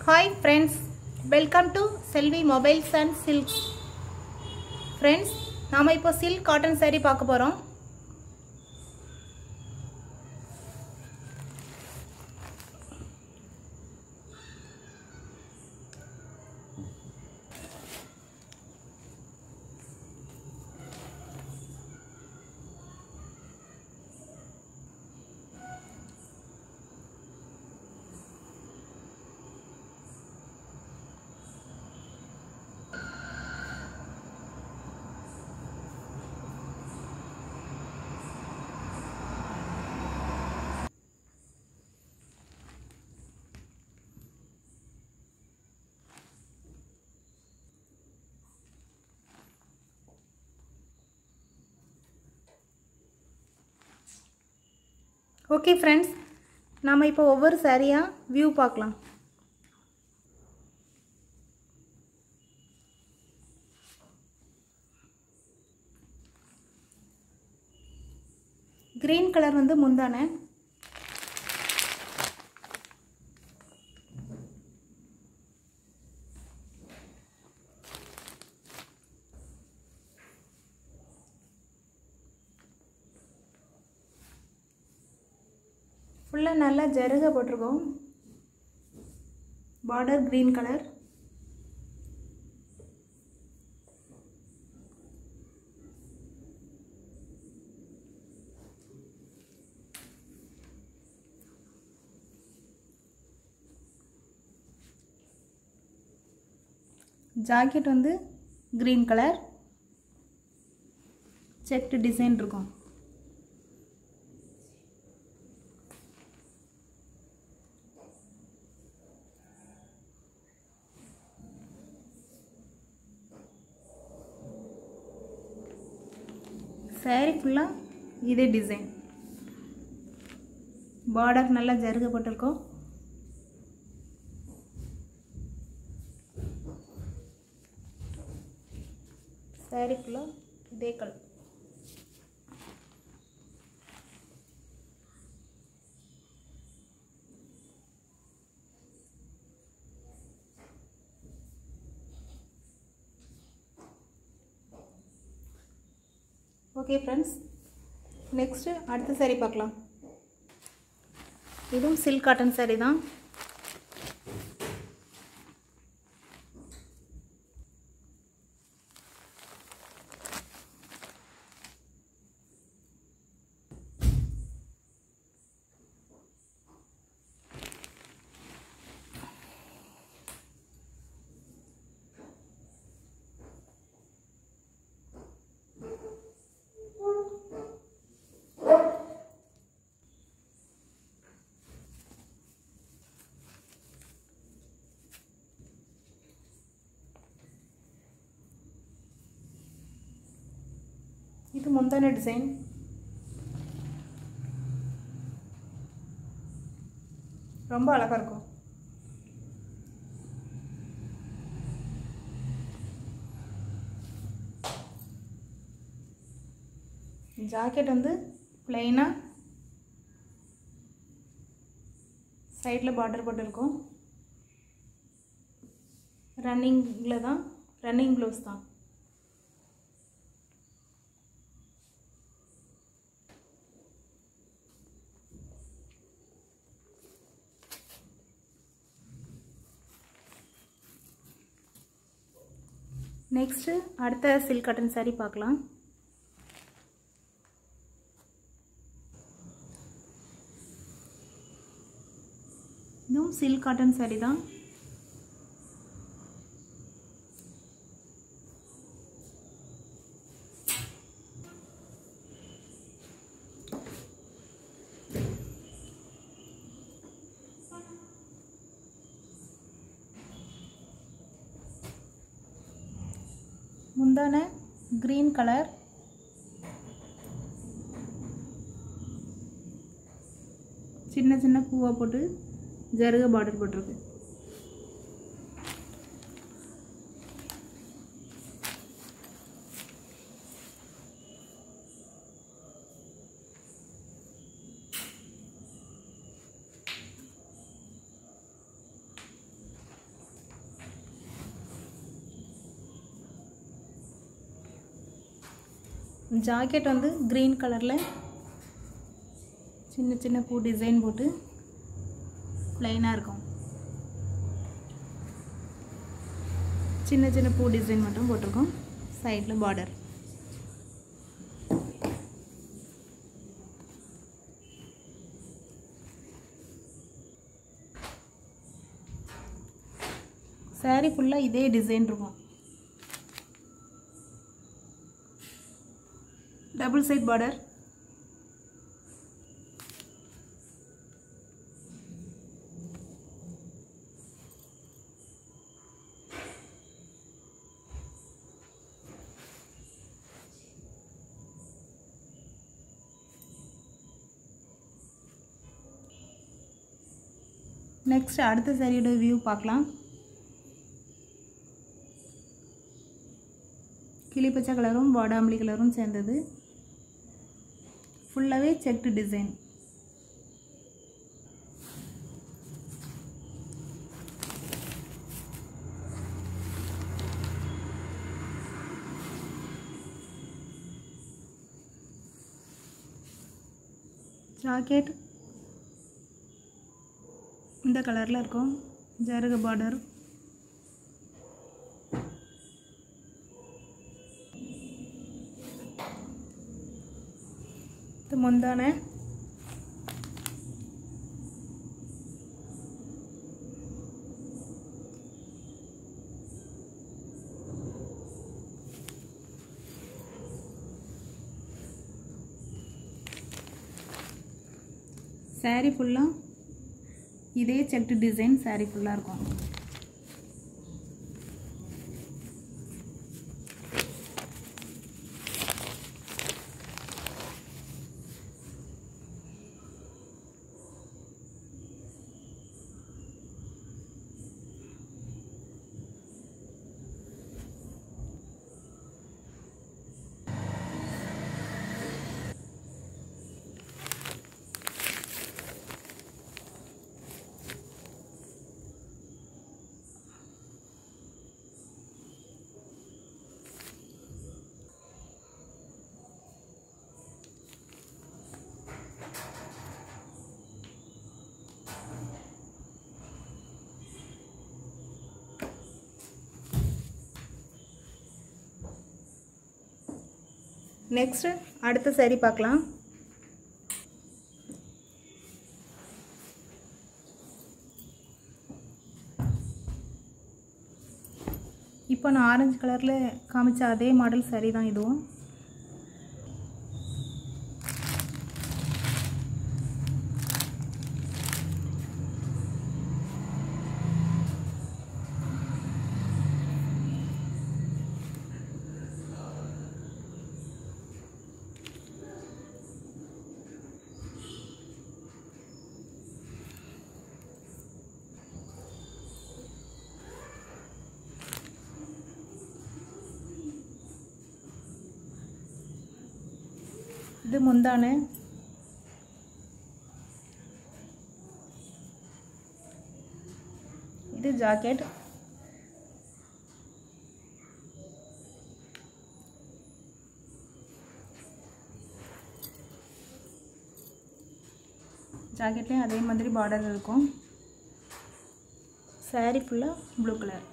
hi friends welcome to Selvi mobiles and silks friends நாம் இப்போ silk cotton saree பார்க்க போகிறோம் ஓகே ஃப்ரெண்ட்ஸ் நாம் இப்போ ஒவ்வொரு சாரியாக வியூ பார்க்கலாம் க்ரீன் கலர் வந்து முந்தானை ஃபுல்லாக நல்லா ஜருக போட்டிருக்கோம் பார்டர் க்ரீன் கலர் ஜாக்கெட் வந்து க்ரீன் கலர் செக்டு டிசைன் இருக்கும் சாரீ ஃபுல்லாக இதே டிசைன் பார்டர் நல்லா ஜருகப்பட்டிருக்கோம் சாரீ ஃபுல்லாக இதே கலர் ஓகே ஃப்ரெண்ட்ஸ் நெக்ஸ்ட்டு அடுத்த saree பார்க்கலாம் இதுவும் சில்க் காட்டன் saree தான் இது முந்தான டிசைன் ரொம்ப அழகாக இருக்கும் ஜாக்கெட் வந்து பிளெயினாக சைடில் பார்டர் போட்டிருக்கோம் ரன்னிங்கில் தான் ரன்னிங் ப்ளவுஸ் தான் நெக்ஸ்ட்டு அடுத்த சில்க் காட்டன் saree பார்க்கலாம் இதுவும் சில்க் காட்டன் saree தான் முந்தான க்ரீன் கலர் சின்ன சின்ன பூவாக போட்டு ஜருக பார்டர் போட்டிருக்கு ஜாக்கெட் வந்து க்ரீன் கலரில் சின்ன சின்ன பூ டிசைன் போட்டு ப்ளைனாக இருக்கும் சின்ன சின்ன பூ டிசைன் மட்டும் போட்டிருக்கோம் சைடில் பார்டர் saree ஃபுல்லாக இதே டிசைன் இருக்கும் டபுள் சைட் பார்டர் நெக்ஸ்ட் அடுத்த சாரியோட வியூ பார்க்கலாம் கிளி பச்சை கலரும் பாடாமலி கலரும் சேர்ந்தது ஃபுல்லாகவே செக்டு டிசைன் ஜாக்கெட் இந்த கலரில் இருக்கும் ஜருக பார்டர் இது முந்தான saree ஃபுல்லாக இதே செக்டு டிசைன் saree ஃபுல்லாக இருக்கும் நெக்ஸ்ட் அடுத்த saree பார்க்கலாம் இப்போ நான் ஆரஞ்சு கலரில் காமிச்ச அதே மாடல் saree தான் இதுவும் இது முந்தான இது ஜாக்கெட் ஜாக்கெட்லேயும் அதே மாதிரி பார்டர் இருக்கும் saree ஃபுல்லாக ப்ளூ கலர்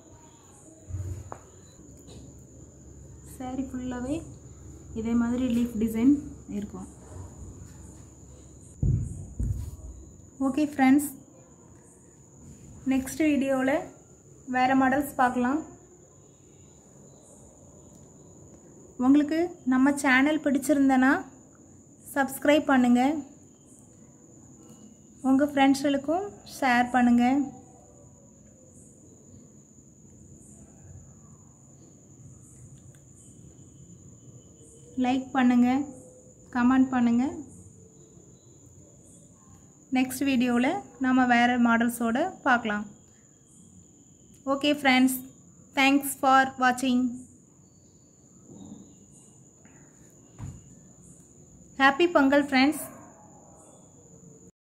saree ஃபுல்லாகவே இதே மாதிரி லீஃப் டிசைன் இருக்கும் ஓகே ஃப்ரெண்ட்ஸ் நெக்ஸ்ட் வீடியோவில் வேறு மாடல்ஸ் பார்க்கலாம் உங்களுக்கு நம்ம சேனல் பிடிச்சிருந்தனா சப்ஸ்கிரைப் பண்ணுங்கள் உங்கள் ஃப்ரெண்ட்ஸ்களுக்கும் ஷேர் பண்ணுங்கள் லைக் பண்ணுங்கள் கமெண்ட் பண்ணுங்கள் நெக்ஸ்ட் வீடியோவில் நம்ம வேறு மாடல்ஸோடு பார்க்கலாம் ஓகே ஃப்ரெண்ட்ஸ் தேங்க்ஸ் ஃபார் வாட்சிங் ஹாப்பி பொங்கல் ஃப்ரெண்ட்ஸ்